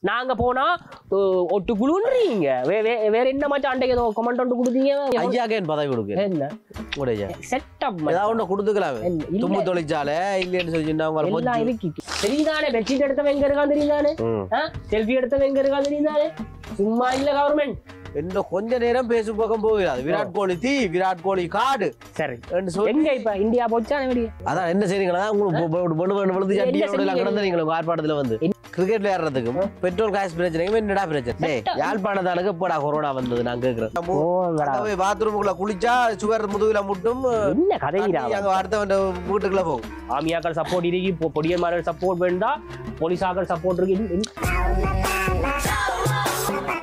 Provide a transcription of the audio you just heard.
நாங்க போனா அஹ், ஒட்டு குழுன்றீங்க வே- வே- வேற என்ன மச்சான் அண்டைக்கு ஏதோ கமெண்ட் ஒன்று கொடுத்தீங்க ஐயாக்கு என் பதவி கொடுக்கு என்ன உடைய செட்டப் ஏதாவது ஒண்ணு கொடுத்துக்கலாம் இல்ல. தும்பு தொழிற்சாலை இல்லைன்னு சொல்லி சொன்னா உங்களை எல்லாம் கொஞ்சம் இருக்கு தெரியுதானே பெட்ஷீட் எடுத்தவன் எங்க இருக்கான் தெரியுதானே ம். செல்ஃபி எடுத்தவன் எங்க இருக்கான் தெரியுதானே சும்மா இல்ல கவர்மெண்ட் இன்னும் கொஞ்ச நேரம் பேசும் பக்கம் போகிறாது விராட் கோலி தீ விராட் கோலி காடு சரி என்று சொல்லி எங்க இப்ப இந்தியா போச்சா எப்படி அதான் என்ன செய்றீங்களா உங்களுக்கு பொ- பொ- பொண்ணு வேணும் விழுந்து என்ன சட்டியோட எல்லாம் செய்றீங்க? கிடந்து நீங்க உங்க ஆர்ப்பாட்டத்துல வந்து கிரிக்கெட் விளையாடுறதுக்கும் பெட்ரோல் காசு பிரச்சனைக்கும் என்னடா பிரச்சனை டேய், யாழ்ப்பாணத்தானுக்கு எப்படா கொரோனா வந்தது நான் கேக்குறேன் போங்கடா போய் பாத்ரூமுக்குள்ள குளிச்சா சுகர் முதுகுல முட்டும் என்ன கதைங்கிறா அங்க அடுத்தவன் வீட்டுக்குள்ள போகும் ஆமியாக்கள் சப்போர்ட் இருக்கு பொ- பொடியன்மார்கள் சப்போர்ட் வேண்டா போலீஸாக்கள் சப்போர்ட் இருக்கு இது- இது-